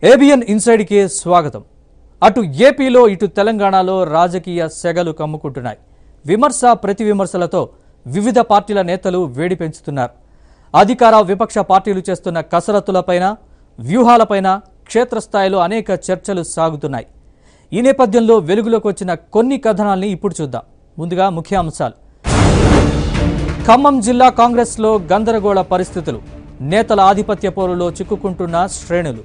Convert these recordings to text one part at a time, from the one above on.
ABN ఇన్సైడ్కి స్వాగతం అటు ఏపీలో ఇటు తెలంగాణలో రాజకీయ సెగలు కమ్ముకుంటున్నాయి విమర్శ ప్రతి విమర్శలతో వివిధ పార్టీల నేతలు వేడి పెంచుతున్నారు అధికార విపక్ష పార్టీలు చేస్తున్న కసరత్తులపైన వ్యూహాలపైన క్షేత్రస్థాయిలో అనేక చర్చలు సాగుతున్నాయి ఈ నేపథ్యంలో వెలుగులోకి వచ్చిన కొన్ని కథనాల్ని ఇప్పుడు చూద్దాం ముందుగా ముఖ్య అంశాలు ఖమ్మం జిల్లా కాంగ్రెస్లో గందరగోళ పరిస్థితులు నేతల ఆధిపత్య పోరులో చిక్కుకుంటున్న శ్రేణులు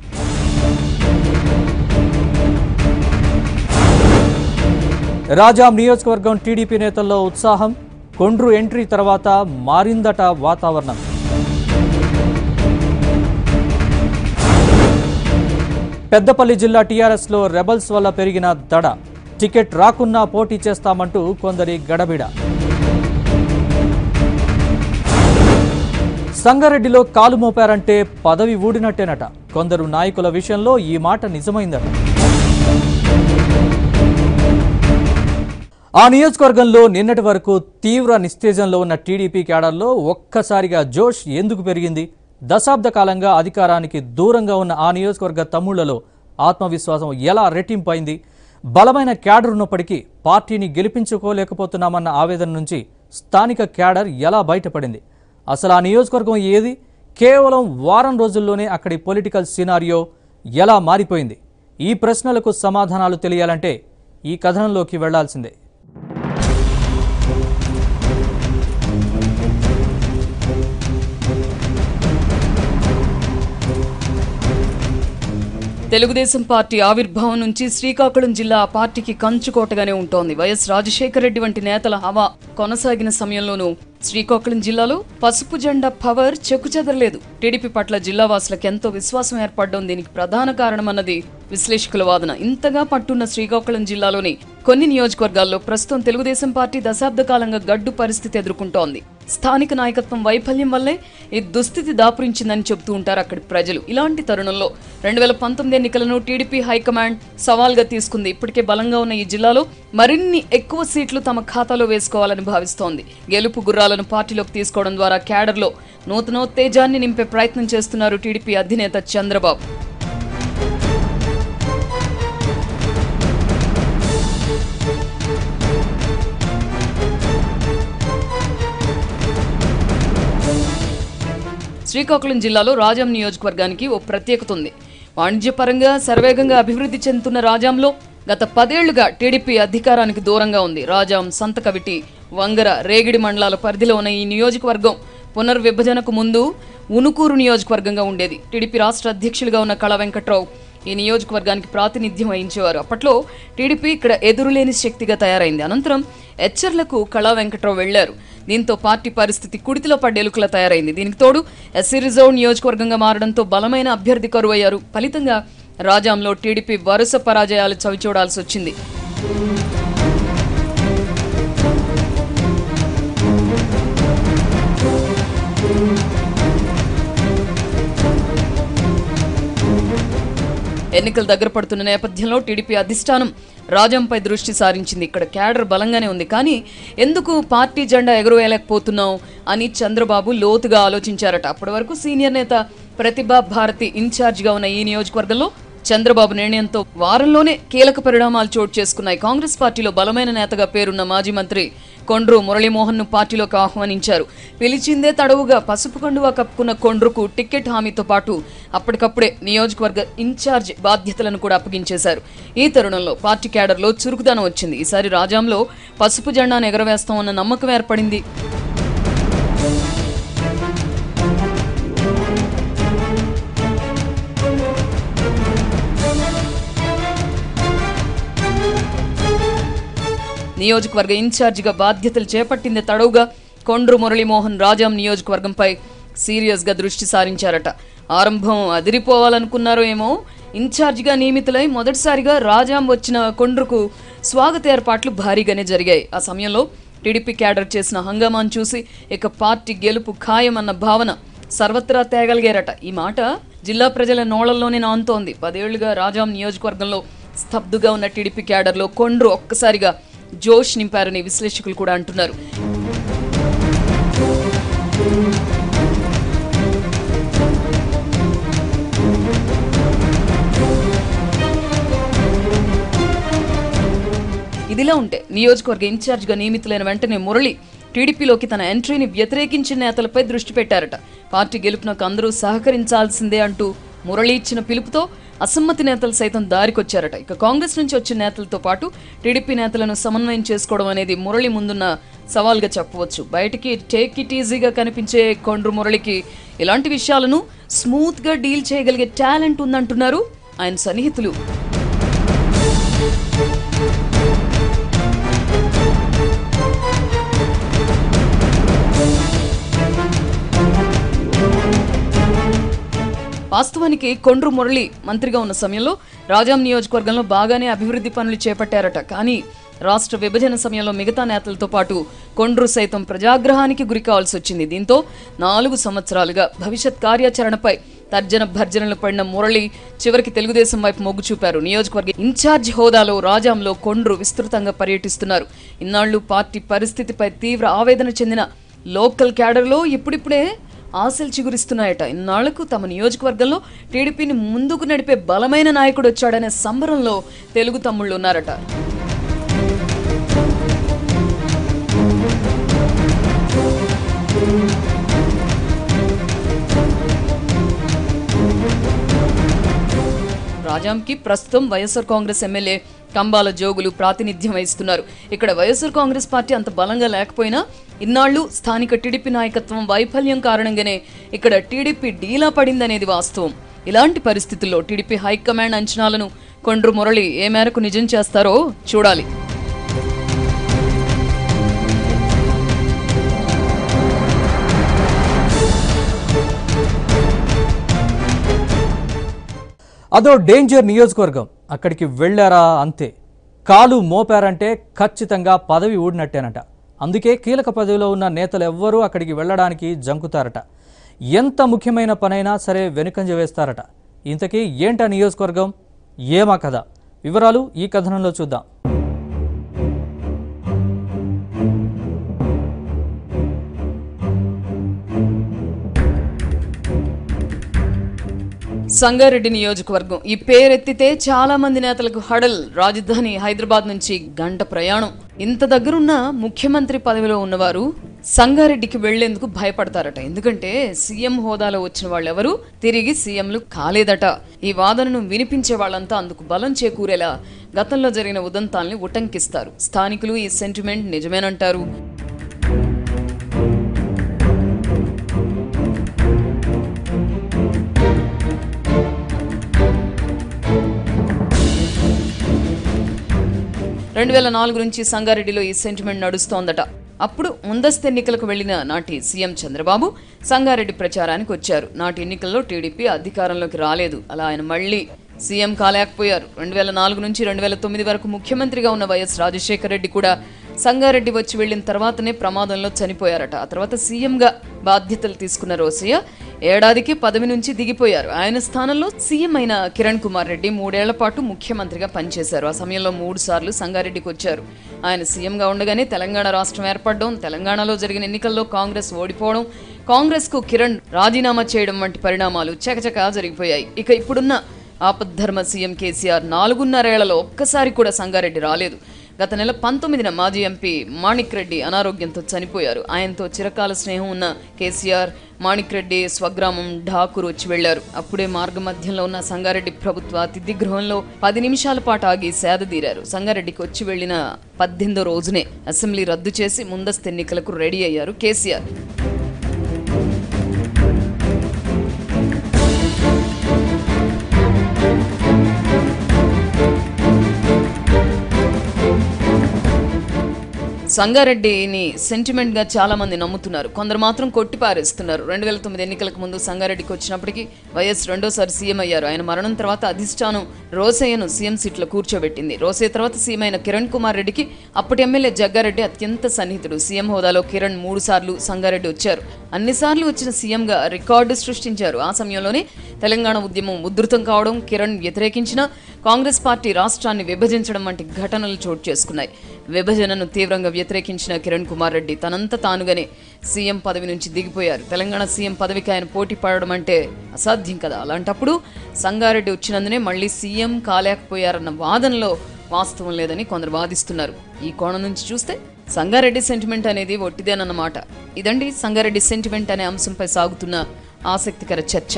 రాజాం నియోజకవర్గం టీడీపీ నేతల్లో ఉత్సాహం కొండ్రు ఎంట్రీ తర్వాత మారిందట వాతావరణం పెద్దపల్లి జిల్లా టీఆర్ఎస్లో రెబల్స్ వల్ల పెరిగిన దడ టికెట్ రాకున్నా పోటీ చేస్తామంటూ కొందరి గడబిడ సంగారెడ్డిలో కాలు మోపారంటే పదవి ఊడినట్టేనట కొందరు నాయకుల విషయంలో ఈ మాట నిజమైందట ఆ నియోజకవర్గంలో నిన్నటి వరకు తీవ్ర నిస్తేజంలో ఉన్న టీడీపీ క్యాడర్లో ఒక్కసారిగా జోష్ ఎందుకు పెరిగింది దశాబ్ద కాలంగా అధికారానికి దూరంగా ఉన్న ఆ నియోజకవర్గ తమ్ముళ్లలో ఆత్మవిశ్వాసం ఎలా రెట్టింపైంది బలమైన క్యాడర్ ఉన్నప్పటికీ పార్టీని గెలిపించుకోలేకపోతున్నామన్న ఆవేదన నుంచి స్థానిక క్యాడర్ ఎలా బయటపడింది అసలు ఆ నియోజకవర్గం ఏది కేవలం వారం రోజుల్లోనే అక్కడి పొలిటికల్ సినారియో ఎలా మారిపోయింది ఈ ప్రశ్నలకు సమాధానాలు తెలియాలంటే ఈ కథనంలోకి వెళ్లాల్సిందే తెలుగుదేశం పార్టీ ఆవిర్భావం నుంచి శ్రీకాకుళం జిల్లా ఆ పార్టీకి కంచుకోటగానే ఉంటోంది వైఎస్ రాజశేఖర రెడ్డి వంటి నేతల హవా కొనసాగిన సమయంలోనూ శ్రీకాకుళం జిల్లాలో పసుపు జెండా పవర్ చెక్కుచెదరలేదు టీడీపీ పట్ల జిల్లా వాసులకు ఎంతో విశ్వాసం ఏర్పడడం దీనికి ప్రధాన కారణమన్నది విశ్లేషకుల వాదన ఇంతగా పట్టున్న శ్రీకాకుళం జిల్లాలోని కొన్ని నియోజకవర్గాల్లో ప్రస్తుతం తెలుగుదేశం పార్టీ దశాబ్ద కాలంగా గడ్డు పరిస్థితి ఎదుర్కొంటోంది స్థానిక నాయకత్వం వైఫల్యం వల్లే ఈ దుస్థితి దాపురించిందని చెబుతూ ఉంటారు అక్కడి ప్రజలు ఇలాంటి తరుణంలో రెండు వేల పంతొమ్మిది ఎన్నికలను టీడీపీ హైకమాండ్ సవాల్గా తీసుకుంది ఇప్పటికే బలంగా ఉన్న ఈ జిల్లాలో మరిన్ని ఎక్కువ సీట్లు తమ ఖాతాలో వేసుకోవాలని భావిస్తోంది గెలుపు గుర్రాలను పార్టీలోకి తీసుకోవడం ద్వారా క్యాడర్లో నూతనోత్తేజాన్ని నింపే ప్రయత్నం చేస్తున్నారు టీడీపీ అధినేత చంద్రబాబు శ్రీకాకుళం జిల్లాలో రాజాం నియోజకవర్గానికి ఓ ప్రత్యేకత ఉంది వాణిజ్యపరంగా శరవేగంగా అభివృద్ధి చెందుతున్న రాజాంలో గత పదేళ్లుగా టీడీపీ అధికారానికి దూరంగా ఉంది రాజాం సంతకవిటి వంగర రేగిడి మండలాల పరిధిలో ఉన్న ఈ నియోజకవర్గం పునర్విభజనకు ముందు ఉనుకూరు నియోజకవర్గంగా ఉండేది టీడీపీ రాష్ట్ర అధ్యక్షులుగా ఉన్న కళ వెంకట్రావు ఈ నియోజకవర్గానికి ప్రాతినిధ్యం వహించేవారు అప్పట్లో టీడీపీ ఇక్కడ ఎదురులేని శక్తిగా తయారైంది అనంతరం హెచ్చర్లకు కళా వెంకట్రావు వెళ్లారు దీంతో పార్టీ పరిస్థితి కుడితిలో పడ్డెలుకలా తయారైంది దీనికి తోడు ఎస్సీ రిజర్వ్ నియోజకవర్గంగా మారడంతో బలమైన అభ్యర్థి కరువయ్యారు ఫలితంగా రాజాంలో టీడీపీ వరుస పరాజయాలు చవిచూడాల్సి వచ్చింది ఎన్నికలు దగ్గర పడుతున్న నేపథ్యంలో టీడీపీ అధిష్టానం రాజంపై దృష్టి సారించింది ఇక్కడ క్యాడర్ బలంగానే ఉంది కానీ ఎందుకు పార్టీ జెండా ఎగురవేయలేకపోతున్నాం అని చంద్రబాబు లోతుగా ఆలోచించారట అప్పటి వరకు సీనియర్ నేత ప్రతిభా భారతి ఇన్ఛార్జిగా ఉన్న ఈ నియోజకవర్గంలో చంద్రబాబు నిర్ణయంతో వారంలోనే కీలక పరిణామాలు చోటు చేసుకున్నాయి కాంగ్రెస్ పార్టీలో బలమైన నేతగా పేరున్న మాజీ మంత్రి కొండ్రు మురళీమోహన్ ను పార్టీలోకి ఆహ్వానించారు పిలిచిందే తడవుగా పసుపు కండువా కప్పుకున్న కొండ్రుకు టికెట్ హామీతో పాటు అప్పటికప్పుడే నియోజకవర్గ ఇన్ఛార్జ్ బాధ్యతలను కూడా అప్పగించేశారు ఈ తరుణంలో పార్టీ క్యాడర్లో చురుకుదనం వచ్చింది ఈసారి రాజాంలో పసుపు జెండాను ఎగరవేస్తామన్న నమ్మకం ఏర్పడింది నియోజకవర్గ ఇన్ఛార్జిగా బాధ్యతలు చేపట్టింది తడవుగా కొండ్రు మురళీమోహన్ రాజాం నియోజకవర్గంపై సీరియస్ గా దృష్టి సారించారట ఆరంభం అదిరిపోవాలనుకున్నారో ఏమో ఇన్ఛార్జిగా నియమితులై మొదటిసారిగా రాజాం వచ్చిన కొండ్రుకు స్వాగత ఏర్పాట్లు భారీగానే జరిగాయి ఆ సమయంలో టీడీపీ క్యాడర్ చేసిన హంగామాను చూసి ఇక పార్టీ గెలుపు ఖాయమన్న భావన సర్వత్రా తేగలిగారట ఈ మాట జిల్లా ప్రజల నోళ్లలోనే నాంతోంది పదేళ్లుగా రాజాం నియోజకవర్గంలో స్తబ్దుగా ఉన్న టీడీపీ క్యాడర్లో కొండ్రు ఒక్కసారిగా జోష్ నింపారని విశ్లేషకులు కూడా అంటున్నారు ఉంటే నియోజకవర్గ ఇన్ఛార్జిగా నియమితులైన వెంటనే మురళి టీడీపీలోకి తన ఎంట్రీని వ్యతిరేకించిన నేతలపై దృష్టి పెట్టారట పార్టీ గెలుపునకు అందరూ సహకరించాల్సిందే అంటూ మురళి ఇచ్చిన పిలుపుతో అసమ్మతి నేతలు సైతం దారికొచ్చారట ఇక కాంగ్రెస్ నుంచి వచ్చిన నేతలతో పాటు టీడీపీ నేతలను సమన్వయం చేసుకోవడం అనేది మురళి ముందున్న సవాల్గా చెప్పవచ్చు బయటికి టేక్ ఇట్ ఈజీగా కనిపించే కొండ్రు మురళికి ఇలాంటి విషయాలను స్మూత్గా డీల్ చేయగలిగే టాలెంట్ ఉందంటున్నారు ఆయన సన్నిహితులు వాస్తవానికి కొండ్రు మురళి మంత్రిగా ఉన్న సమయంలో రాజాం నియోజకవర్గంలో బాగానే అభివృద్ధి పనులు చేపట్టారట కానీ రాష్ట్ర విభజన సమయంలో మిగతా నేతలతో పాటు కొండ్రు సైతం ప్రజాగ్రహానికి గురి కావాల్సి వచ్చింది దీంతో నాలుగు సంవత్సరాలుగా భవిష్యత్ కార్యాచరణపై తర్జన భర్జనలు పడిన మురళి చివరికి తెలుగుదేశం వైపు మొగ్గు చూపారు నియోజకవర్గ ఇన్ఛార్జ్ హోదాలో రాజాంలో కొండ్రు విస్తృతంగా పర్యటిస్తున్నారు ఇన్నాళ్లు పార్టీ పరిస్థితిపై తీవ్ర ఆవేదన చెందిన లోకల్ క్యాడర్లో ఇప్పుడిప్పుడే ఆశలు చిగురిస్తున్నాయట ఇన్నాళ్లకు తమ నియోజకవర్గంలో టీడీపీని ముందుకు నడిపే బలమైన నాయకుడు వచ్చాడనే సంబరంలో తెలుగు తమ్ముళ్ళు ఉన్నారట రాజాంకి ప్రస్తుతం వైఎస్ఆర్ కాంగ్రెస్ ఎమ్మెల్యే కంబాల జోగులు ప్రాతినిధ్యం వహిస్తున్నారు ఇక్కడ వైఎస్ఆర్ కాంగ్రెస్ పార్టీ అంత బలంగా లేకపోయినా ఇన్నాళ్లు స్థానిక టీడీపీ నాయకత్వం వైఫల్యం కారణంగానే ఇక్కడ టీడీపీ డీలా పడిందనేది వాస్తవం ఇలాంటి పరిస్థితుల్లో టీడీపీ హైకమాండ్ అంచనాలను కొండ్రు మురళి ఏ మేరకు నిజం చేస్తారో చూడాలి అదో డేంజర్ నియోజకవర్గం అక్కడికి వెళ్ళారా అంతే కాలు మోపారంటే ఖచ్చితంగా పదవి ఊడినట్టేనట అందుకే కీలక పదవిలో ఉన్న నేతలు ఎవ్వరూ అక్కడికి వెళ్ళడానికి జంకుతారట ఎంత ముఖ్యమైన పనైనా సరే వెనుకంజ వేస్తారట ఇంతకీ ఏంటా నియోజకవర్గం ఏమా కథ వివరాలు ఈ కథనంలో చూద్దాం సంగారెడ్డి నియోజకవర్గం ఈ పేరెత్తితే చాలా మంది నేతలకు హడల్ రాజధాని హైదరాబాద్ నుంచి గంట ప్రయాణం ఇంత దగ్గరున్న ముఖ్యమంత్రి పదవిలో ఉన్నవారు సంగారెడ్డికి వెళ్లేందుకు భయపడతారట ఎందుకంటే సీఎం హోదాలో వచ్చిన వాళ్ళెవరూ తిరిగి సీఎంలు కాలేదట ఈ వాదనను వినిపించే వాళ్ళంతా అందుకు బలం చేకూరేలా గతంలో జరిగిన ఉదంతాల్ని ఉటంకిస్తారు స్థానికులు ఈ సెంటిమెంట్ నిజమేనంటారు రెండు వేల నాలుగు నుంచి సంగారెడ్డిలో ఈ సెంటిమెంట్ నడుస్తోందట అప్పుడు ముందస్తు ఎన్నికలకు వెళ్లిన నాటి సీఎం చంద్రబాబు సంగారెడ్డి ప్రచారానికి వచ్చారు నాటి ఎన్నికల్లో టీడీపీ అధికారంలోకి రాలేదు అలా ఆయన మళ్ళీ సీఎం కాలేకపోయారు రెండు వేల నాలుగు నుంచి రెండు వేల తొమ్మిది వరకు ముఖ్యమంత్రిగా ఉన్న వైఎస్ రాజశేఖర రెడ్డి కూడా సంగారెడ్డి వచ్చి వెళ్లిన తర్వాతనే ప్రమాదంలో చనిపోయారట ఆ తర్వాత సీఎంగా బాధ్యతలు తీసుకున్న రోసయ్య ఏడాదికి పదవి నుంచి దిగిపోయారు ఆయన స్థానంలో సీఎం అయిన కిరణ్ కుమార్ రెడ్డి మూడేళ్ల పాటు ముఖ్యమంత్రిగా పనిచేశారు ఆ సమయంలో మూడు సార్లు సంగారెడ్డికి వచ్చారు ఆయన సీఎంగా ఉండగానే తెలంగాణ రాష్ట్రం ఏర్పడడం తెలంగాణలో జరిగిన ఎన్నికల్లో కాంగ్రెస్ ఓడిపోవడం కాంగ్రెస్ కు కిరణ్ రాజీనామా చేయడం వంటి పరిణామాలు చకచకా జరిగిపోయాయి ఇక ఇప్పుడున్న ఆపద్ధర్మ సీఎం కేసీఆర్ నాలుగున్నరేళ్లలో ఒక్కసారి కూడా సంగారెడ్డి రాలేదు గత నెల పంతొమ్మిదిన మాజీ ఎంపీ మాణిక్ రెడ్డి అనారోగ్యంతో చనిపోయారు ఆయనతో చిరకాల స్నేహం ఉన్న కేసీఆర్ మాణిక్ రెడ్డి స్వగ్రామం ఢాకూర్ వచ్చి వెళ్లారు అప్పుడే మార్గ మధ్యంలో ఉన్న సంగారెడ్డి ప్రభుత్వ అతిథి గృహంలో పది నిమిషాల పాటు ఆగి సేదతీరారు సంగారెడ్డికి వచ్చి వెళ్లిన పద్దెనిమిదో రోజునే అసెంబ్లీ రద్దు చేసి ముందస్తు ఎన్నికలకు రెడీ అయ్యారు కేసీఆర్ సంగారెడ్డిని సెంటిమెంట్ గా చాలా మంది నమ్ముతున్నారు కొందరు మాత్రం కొట్టి పారేస్తున్నారు రెండు వేల తొమ్మిది ఎన్నికలకు ముందు సంగారెడ్డికి వచ్చినప్పటికీ వైఎస్ రెండోసారి సీఎం అయ్యారు ఆయన మరణం తర్వాత అధిష్టానం రోసయ్యను సీఎం సీట్లో కూర్చోబెట్టింది రోసయ్య తర్వాత సీఎం అయిన కిరణ్ కుమార్ రెడ్డికి అప్పటి ఎమ్మెల్యే జగ్గారెడ్డి అత్యంత సన్నిహితుడు సీఎం హోదాలో కిరణ్ మూడు సార్లు సంగారెడ్డి వచ్చారు అన్నిసార్లు వచ్చిన సీఎంగా రికార్డు సృష్టించారు ఆ సమయంలోనే తెలంగాణ ఉద్యమం ఉధృతం కావడం కిరణ్ వ్యతిరేకించిన కాంగ్రెస్ పార్టీ రాష్ట్రాన్ని విభజించడం వంటి ఘటనలు చోటు చేసుకున్నాయి విభజనను తీవ్రంగా వ్యతిరేకించిన కిరణ్ కుమార్ రెడ్డి తనంత తానుగానే సీఎం పదవి నుంచి దిగిపోయారు తెలంగాణ సీఎం పదవికి ఆయన పోటీ పడడం అంటే అసాధ్యం కదా అలాంటప్పుడు సంగారెడ్డి వచ్చినందునే మళ్ళీ సీఎం కాలేకపోయారన్న వాదనలో వాస్తవం లేదని కొందరు వాదిస్తున్నారు ఈ కోణం నుంచి చూస్తే సంగారెడ్డి సెంటిమెంట్ అనేది ఒట్టిదేనన్నమాట ఇదండి సంగారెడ్డి సెంటిమెంట్ అనే అంశంపై సాగుతున్న ఆసక్తికర చర్చ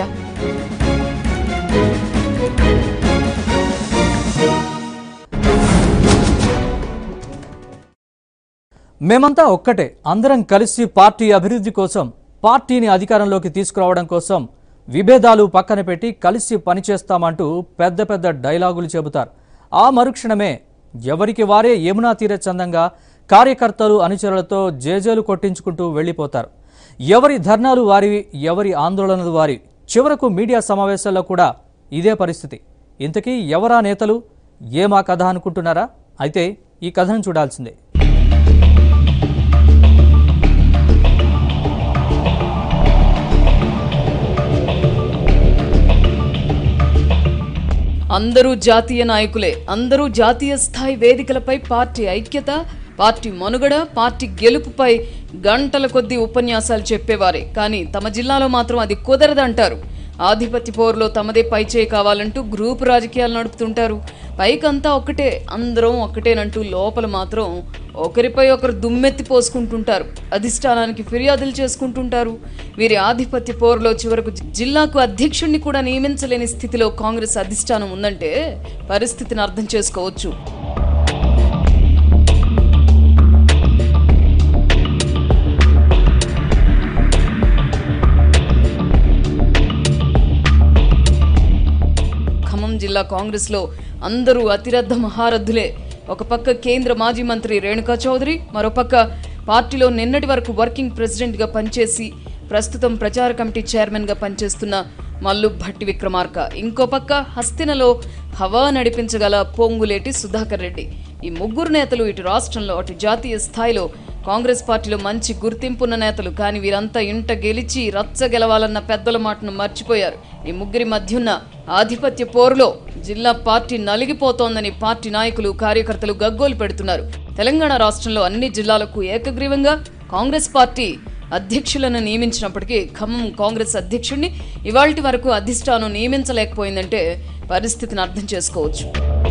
మేమంతా ఒక్కటే అందరం కలిసి పార్టీ అభివృద్ధి కోసం పార్టీని అధికారంలోకి తీసుకురావడం కోసం విభేదాలు పక్కన పెట్టి కలిసి పనిచేస్తామంటూ పెద్ద పెద్ద డైలాగులు చెబుతారు ఆ మరుక్షణమే ఎవరికి వారే యమునా తీర చందంగా కార్యకర్తలు అనుచరులతో జేజేలు కొట్టించుకుంటూ వెళ్ళిపోతారు ఎవరి ధర్నాలు వారివి ఎవరి ఆందోళనలు వారి చివరకు మీడియా సమావేశాల్లో కూడా ఇదే పరిస్థితి ఇంతకీ ఎవరా నేతలు ఏమా కథ అనుకుంటున్నారా అయితే ఈ కథను చూడాల్సిందే అందరూ జాతీయ నాయకులే అందరూ జాతీయ స్థాయి వేదికలపై పార్టీ ఐక్యత పార్టీ మనుగడ పార్టీ గెలుపుపై గంటల కొద్దీ ఉపన్యాసాలు చెప్పేవారే కానీ తమ జిల్లాలో మాత్రం అది కుదరదంటారు ఆధిపత్య పోరులో తమదే పైచేయి కావాలంటూ గ్రూప్ రాజకీయాలు నడుపుతుంటారు పైకంతా ఒక్కటే అందరం ఒక్కటేనంటూ లోపల మాత్రం ఒకరిపై ఒకరు దుమ్మెత్తి పోసుకుంటుంటారు అధిష్టానానికి ఫిర్యాదులు చేసుకుంటుంటారు వీరి ఆధిపత్య పోరులో చివరకు జిల్లాకు అధ్యక్షుణ్ణి కూడా నియమించలేని స్థితిలో కాంగ్రెస్ అధిష్టానం ఉందంటే పరిస్థితిని అర్థం చేసుకోవచ్చు ఖమ్మం జిల్లా కాంగ్రెస్లో అందరూ అతిరథ మహారథులే ఒక పక్క కేంద్ర మాజీ మంత్రి రేణుకా చౌదరి మరోపక్క పార్టీలో నిన్నటి వరకు వర్కింగ్ ప్రెసిడెంట్గా పనిచేసి ప్రస్తుతం ప్రచార కమిటీ చైర్మన్గా పనిచేస్తున్న మల్లు భట్టి విక్రమార్క ఇంకో పక్క హస్తినలో హవా నడిపించగల పొంగులేటి సుధాకర్ రెడ్డి ఈ ముగ్గురు నేతలు ఇటు రాష్ట్రంలో అటు జాతీయ స్థాయిలో కాంగ్రెస్ పార్టీలో మంచి గుర్తింపున్న నేతలు కానీ వీరంతా ఇంట గెలిచి రచ్చ గెలవాలన్న పెద్దల మాటను మర్చిపోయారు ఈ ముగ్గురి మధ్యున్న ఆధిపత్య పోరులో జిల్లా పార్టీ నలిగిపోతోందని పార్టీ నాయకులు కార్యకర్తలు గగ్గోలు పెడుతున్నారు తెలంగాణ రాష్ట్రంలో అన్ని జిల్లాలకు ఏకగ్రీవంగా కాంగ్రెస్ పార్టీ అధ్యక్షులను నియమించినప్పటికీ ఖమ్మం కాంగ్రెస్ అధ్యక్షుడిని ఇవాల్టి వరకు అధిష్టానం నియమించలేకపోయిందంటే పరిస్థితిని అర్థం చేసుకోవచ్చు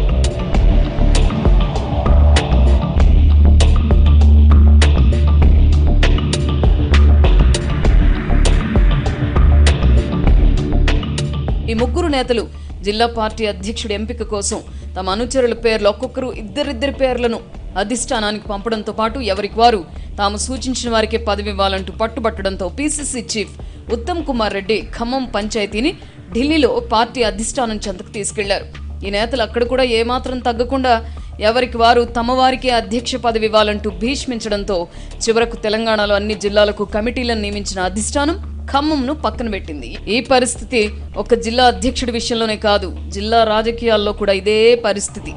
ఈ ముగ్గురు నేతలు జిల్లా పార్టీ అధ్యక్షుడి ఎంపిక కోసం తమ అనుచరుల పేర్లు ఒక్కొక్కరు ఇద్దరిద్దరి పేర్లను అధిష్టానానికి పంపడంతో పాటు ఎవరికి వారు తాము సూచించిన వారికే పదవి ఇవ్వాలంటూ పట్టుబట్టడంతో పీసీసీ చీఫ్ ఉత్తమ్ కుమార్ రెడ్డి ఖమ్మం పంచాయతీని ఢిల్లీలో పార్టీ అధిష్టానం చెంతకు తీసుకెళ్లారు ఈ నేతలు అక్కడ కూడా ఏమాత్రం తగ్గకుండా ఎవరికి వారు తమ వారికే అధ్యక్ష పదవి ఇవ్వాలంటూ భీష్మించడంతో చివరకు తెలంగాణలో అన్ని జిల్లాలకు కమిటీలను నియమించిన అధిష్టానం ఖమ్మంను పక్కన పెట్టింది ఈ పరిస్థితి ఒక జిల్లా అధ్యక్షుడి విషయంలోనే కాదు జిల్లా రాజకీయాల్లో కూడా ఇదే పరిస్థితి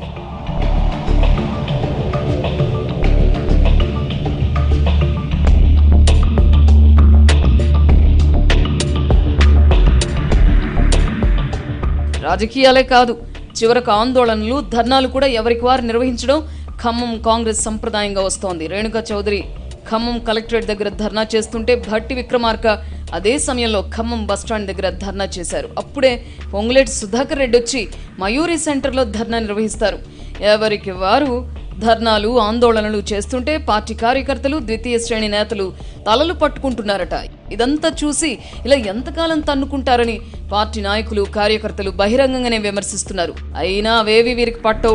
రాజకీయాలే కాదు చివరకు ఆందోళనలు ధర్నాలు కూడా ఎవరికి వారు నిర్వహించడం ఖమ్మం కాంగ్రెస్ సంప్రదాయంగా వస్తోంది రేణుకా చౌదరి ఖమ్మం కలెక్టరేట్ దగ్గర ధర్నా చేస్తుంటే భట్టి విక్రమార్క అదే సమయంలో ఖమ్మం బస్టాండ్ దగ్గర ధర్నా చేశారు అప్పుడే పొంగులేటి సుధాకర్ రెడ్డి వచ్చి మయూరి సెంటర్లో ధర్నా నిర్వహిస్తారు ఎవరికి వారు ధర్నాలు ఆందోళనలు చేస్తుంటే పార్టీ కార్యకర్తలు ద్వితీయ శ్రేణి నేతలు తలలు పట్టుకుంటున్నారట ఇదంతా చూసి ఇలా ఎంతకాలం తన్నుకుంటారని పార్టీ నాయకులు కార్యకర్తలు బహిరంగంగానే విమర్శిస్తున్నారు అయినా అవేవి వీరికి పట్టవు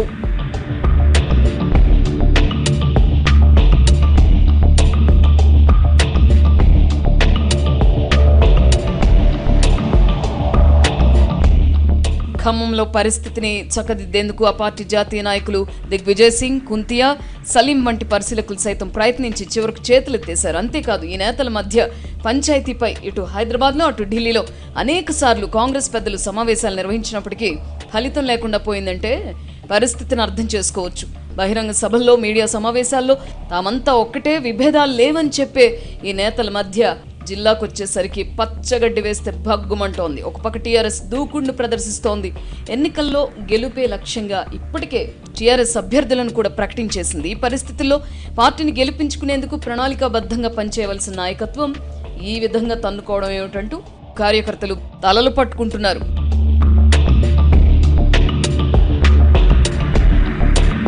ఖమ్మంలో పరిస్థితిని చక్కదిద్దేందుకు ఆ పార్టీ జాతీయ నాయకులు దిగ్విజయ్ సింగ్ కుంతియా సలీం వంటి పరిశీలకులు సైతం ప్రయత్నించి చివరకు చేతులెత్తేశారు అంతేకాదు ఈ నేతల మధ్య పంచాయతీపై ఇటు హైదరాబాద్లో అటు ఢిల్లీలో అనేక సార్లు కాంగ్రెస్ పెద్దలు సమావేశాలు నిర్వహించినప్పటికీ ఫలితం లేకుండా పోయిందంటే పరిస్థితిని అర్థం చేసుకోవచ్చు బహిరంగ సభల్లో మీడియా సమావేశాల్లో తామంతా ఒక్కటే విభేదాలు లేవని చెప్పే ఈ నేతల మధ్య జిల్లాకు వచ్చేసరికి పచ్చగడ్డి వేస్తే భగ్గుమంటోంది ఒక పక్క టీఆర్ఎస్ దూకుడును ప్రదర్శిస్తోంది ఎన్నికల్లో గెలుపే లక్ష్యంగా ఇప్పటికే టీఆర్ఎస్ అభ్యర్థులను కూడా ప్రకటించేసింది ఈ పరిస్థితుల్లో పార్టీని గెలిపించుకునేందుకు ప్రణాళికాబద్ధంగా పనిచేయవలసిన నాయకత్వం ఈ విధంగా తన్నుకోవడం ఏమిటంటూ కార్యకర్తలు తలలు పట్టుకుంటున్నారు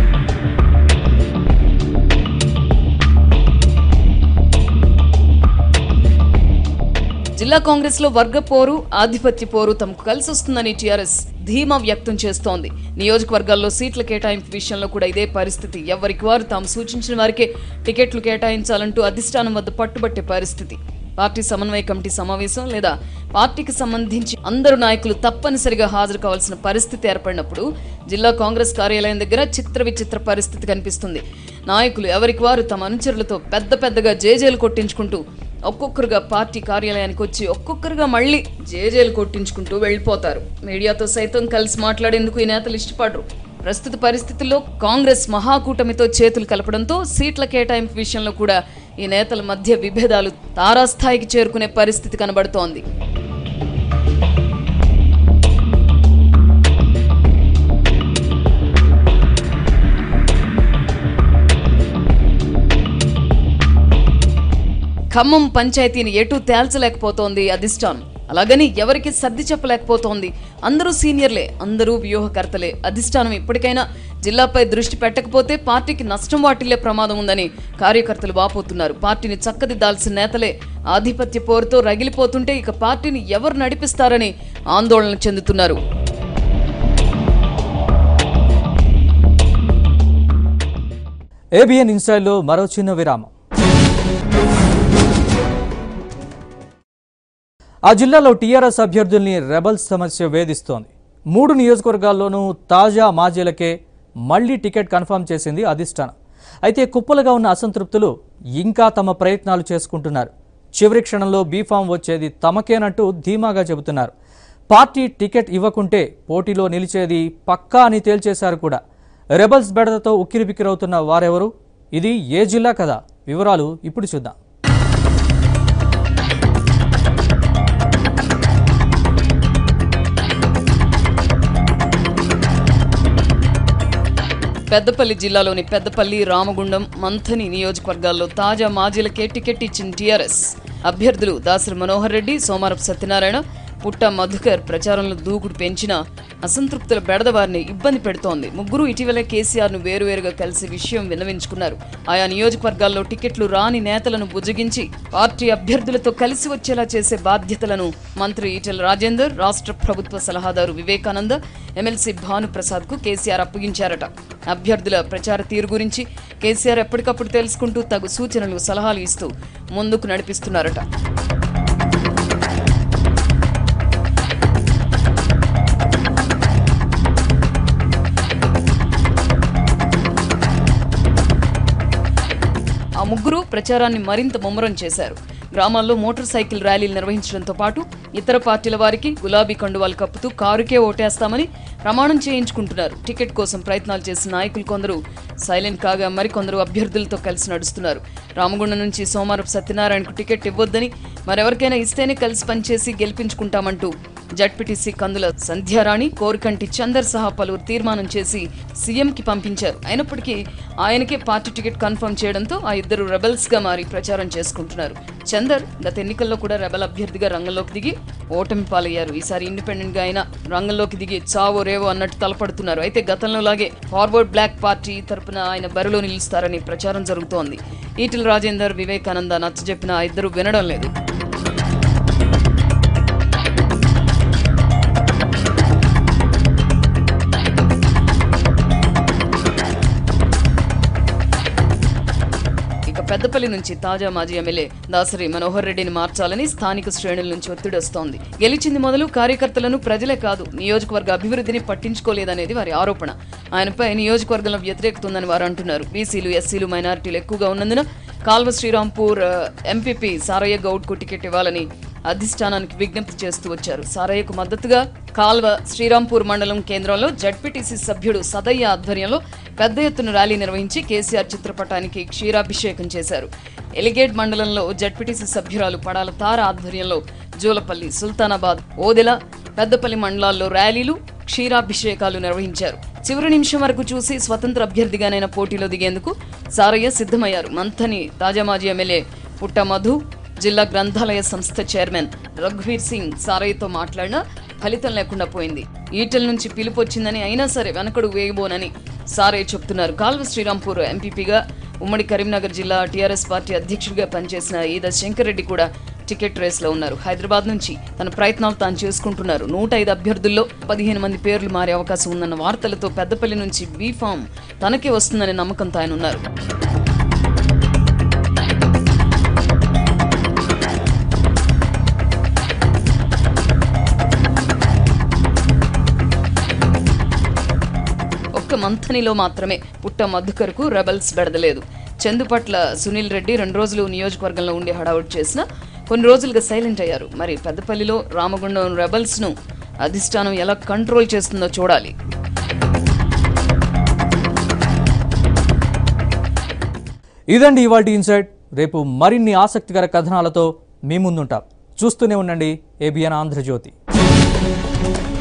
జిల్లా కాంగ్రెస్ లో వర్గ పోరు ఆధిపత్య పోరు తమకు కలిసి వస్తుందని టీఆర్ఎస్ ధీమా వ్యక్తం చేస్తోంది నియోజకవర్గాల్లో సీట్ల కేటాయింపు విషయంలో కూడా ఇదే పరిస్థితి ఎవరికి వారు తాము సూచించిన వారికే టికెట్లు కేటాయించాలంటూ అధిష్టానం వద్ద పట్టుబట్టే పరిస్థితి పార్టీ సమన్వయ కమిటీ సమావేశం లేదా పార్టీకి సంబంధించి అందరు నాయకులు తప్పనిసరిగా హాజరు కావాల్సిన పరిస్థితి ఏర్పడినప్పుడు జిల్లా కాంగ్రెస్ కార్యాలయం దగ్గర చిత్ర విచిత్ర పరిస్థితి కనిపిస్తుంది నాయకులు ఎవరికి వారు తమ అనుచరులతో పెద్ద పెద్దగా జేజేలు కొట్టించుకుంటూ ఒక్కొక్కరుగా పార్టీ కార్యాలయానికి వచ్చి ఒక్కొక్కరుగా మళ్ళీ జేజేలు కొట్టించుకుంటూ వెళ్ళిపోతారు మీడియాతో సైతం కలిసి మాట్లాడేందుకు ఈ నేతలు ఇష్టపడరు ప్రస్తుత పరిస్థితుల్లో కాంగ్రెస్ మహాకూటమితో చేతులు కలపడంతో సీట్ల కేటాయింపు విషయంలో కూడా ఈ నేతల మధ్య విభేదాలు తారాస్థాయికి చేరుకునే పరిస్థితి కనబడుతోంది ఖమ్మం పంచాయతీని ఎటు తేల్చలేకపోతోంది అధిష్టానం అలాగని ఎవరికి సర్ది చెప్పలేకపోతోంది అందరూ సీనియర్లే అందరూ వ్యూహకర్తలే అధిష్టానం ఇప్పటికైనా జిల్లాపై దృష్టి పెట్టకపోతే పార్టీకి నష్టం వాటిల్లే ప్రమాదం ఉందని కార్యకర్తలు వాపోతున్నారు పార్టీని చక్కదిద్దాల్సిన నేతలే ఆధిపత్య పోరుతో రగిలిపోతుంటే ఇక పార్టీని ఎవరు నడిపిస్తారని ఆందోళన చెందుతున్నారు ఏబిఎన్ ఇన్సైడ్లో మరో చిన్న విరామం ఆ జిల్లాలో టీఆర్ఎస్ అభ్యర్థుల్ని రెబల్స్ సమస్య వేధిస్తోంది మూడు నియోజకవర్గాల్లోనూ తాజా మాజీలకే మళ్లీ టికెట్ కన్ఫర్మ్ చేసింది అధిష్టానం అయితే కుప్పలుగా ఉన్న అసంతృప్తులు ఇంకా తమ ప్రయత్నాలు చేసుకుంటున్నారు చివరి క్షణంలో బీఫామ్ వచ్చేది తమకేనంటూ ధీమాగా చెబుతున్నారు పార్టీ టికెట్ ఇవ్వకుంటే పోటీలో నిలిచేది పక్కా అని తేల్చేశారు కూడా రెబల్స్ బెడదతో ఉక్కిరిబిక్కిరవుతున్న వారెవరు ఇది ఏ జిల్లా కదా వివరాలు ఇప్పుడు చూద్దాం పెద్దపల్లి జిల్లాలోని పెద్దపల్లి రామగుండం మంథని నియోజకవర్గాల్లో తాజా మాజీలకే టికెట్ ఇచ్చిన టీఆర్ఎస్ అభ్యర్థులు దాసరి మనోహర్ రెడ్డి సోమారపు సత్యనారాయణ పుట్ట మధుకర్ ప్రచారంలో దూకుడు పెంచిన అసంతృప్తుల బెడద వారిని ఇబ్బంది పెడుతోంది ముగ్గురు ఇటీవలే కేసీఆర్ ను వేరువేరుగా కలిసి విషయం విన్నవించుకున్నారు ఆయా నియోజకవర్గాల్లో టికెట్లు రాని నేతలను బుజ్జగించి పార్టీ అభ్యర్థులతో కలిసి వచ్చేలా చేసే బాధ్యతలను మంత్రి ఈటెల రాజేందర్ రాష్ట్ర ప్రభుత్వ సలహాదారు వివేకానంద ఎమ్మెల్సీ భానుప్రసాద్ కు కేసీఆర్ అప్పగించారట అభ్యర్థుల ప్రచార తీరు గురించి కేసీఆర్ ఎప్పటికప్పుడు తెలుసుకుంటూ తగు సూచనలు సలహాలు ఇస్తూ ముందుకు నడిపిస్తున్నారట ఆ ముగ్గురు ప్రచారాన్ని మరింత ముమ్మరం చేశారు గ్రామాల్లో మోటార్ సైకిల్ ర్యాలీలు నిర్వహించడంతో పాటు ఇతర పార్టీల వారికి గులాబీ కండువాలు కప్పుతూ కారుకే ఓటేస్తామని ప్రమాణం చేయించుకుంటున్నారు టికెట్ కోసం ప్రయత్నాలు చేసిన నాయకులు కొందరు సైలెంట్ కాగా మరికొందరు అభ్యర్థులతో కలిసి నడుస్తున్నారు రామగుండం నుంచి సోమవారం సత్యనారాయణకు టికెట్ ఇవ్వొద్దని మరెవరికైనా ఇస్తేనే కలిసి పనిచేసి గెలిపించుకుంటామంటూ జడ్పీటీసీ కందుల సంధ్యారాణి కోరికంటి చందర్ సహా పలువురు తీర్మానం చేసి సీఎంకి పంపించారు అయినప్పటికీ ఆయనకే పార్టీ టికెట్ కన్ఫర్మ్ చేయడంతో ఆ ఇద్దరు రెబల్స్ గా మారి ప్రచారం చేసుకుంటున్నారు చందర్ గత ఎన్నికల్లో కూడా రెబల్ అభ్యర్థిగా రంగంలోకి దిగి ఓటమి పాలయ్యారు ఈసారి ఇండిపెండెంట్ గా అయినా రంగంలోకి దిగి చావో రేవో అన్నట్టు తలపడుతున్నారు అయితే గతంలో లాగే ఫార్వర్డ్ బ్లాక్ పార్టీ తరపున ఆయన బరిలో నిలుస్తారని ప్రచారం జరుగుతోంది ఈటెల రాజేందర్ వివేకానంద నచ్చజెప్పిన ఆ ఇద్దరు వినడం లేదు ఇక పెద్దపల్లి నుంచి తాజా మాజీ ఎమ్మెల్యే దాసరి మనోహర్ రెడ్డిని మార్చాలని స్థానిక శ్రేణుల నుంచి ఒత్తిడి వస్తోంది గెలిచింది మొదలు కార్యకర్తలను ప్రజలే కాదు నియోజకవర్గ అభివృద్ధిని పట్టించుకోలేదనేది వారి ఆరోపణ ఆయనపై నియోజకవర్గంలో వ్యతిరేకత ఉందని వారు అంటున్నారు బీసీలు ఎస్సీలు మైనారిటీలు ఎక్కువగా ఉన్నందున కాల్వ శ్రీరాంపూర్ ఆ, ఎంపీపీ సారయ్య గౌడ్కు టికెట్ ఇవ్వాలని అధిష్టానానికి విజ్ఞప్తి చేస్తూ వచ్చారు సారయ్యకు మద్దతుగా కాల్వ శ్రీరాంపూర్ మండలం కేంద్రంలో జడ్పీటీసీ సభ్యుడు సదయ్య ఆధ్వర్యంలో పెద్ద ఎత్తున ర్యాలీ నిర్వహించి కేసీఆర్ చిత్రపటానికి క్షీరాభిషేకం చేశారు ఎలిగేట్ మండలంలో జడ్పీటీసీ సభ్యురాలు పడాల తార ఆధ్వర్యంలో జూలపల్లి సుల్తానాబాద్ ఓదెల పెద్దపల్లి మండలాల్లో ర్యాలీలు క్షీరాభిషేకాలు నిర్వహించారు చివరి నిమిషం వరకు చూసి స్వతంత్ర అభ్యర్థిగానైనా పోటీలో దిగేందుకు సారయ్య సిద్ధమయ్యారు మంథని తాజా మాజీ ఎమ్మెల్యే పుట్ట మధు జిల్లా గ్రంథాలయ సంస్థ చైర్మన్ రఘువీర్ సింగ్ సారయ్యతో మాట్లాడినా ఫలితం లేకుండా పోయింది ఈటెల నుంచి పిలుపు వచ్చిందని అయినా సరే వెనకడు వేయబోనని సారయ్య చెప్తున్నారు కాల్వ శ్రీరాంపూర్ ఎంపీపీగా ఉమ్మడి కరీంనగర్ జిల్లా టీఆర్ఎస్ పార్టీ అధ్యక్షుడిగా పనిచేసిన ఈద శంకర్ రెడ్డి కూడా టికెట్ రేస్లో ఉన్నారు హైదరాబాద్ నుంచి తన ప్రయత్నాలు తాను చేసుకుంటున్నారు నూట ఐదు అభ్యర్థుల్లో పదిహేను మంది పేర్లు మారే అవకాశం ఉందన్న వార్తలతో పెద్దపల్లి నుంచి బీఫామ్ తనకే వస్తుందనే నమ్మకంతో ఆయన ఉన్నారు ఒక్క మంథనిలో మాత్రమే పుట్ట మధుకర్కు రెబల్స్ బెడదలేదు చందుపట్ల సునీల్ రెడ్డి రెండు రోజులు నియోజకవర్గంలో ఉండి హడావుడి చేసిన కొన్ని రోజులుగా సైలెంట్ అయ్యారు మరి పెద్దపల్లిలో రామగుండం రెబల్స్ ను అధిష్టానం ఎలా కంట్రోల్ చేస్తుందో చూడాలి ఇదండి ఇవాళ ఇన్సైట్ రేపు మరిన్ని ఆసక్తికర కథనాలతో మీ ముందుంటాం చూస్తూనే ఉండండి ఏబిఎన్ ఆంధ్రజ్యోతి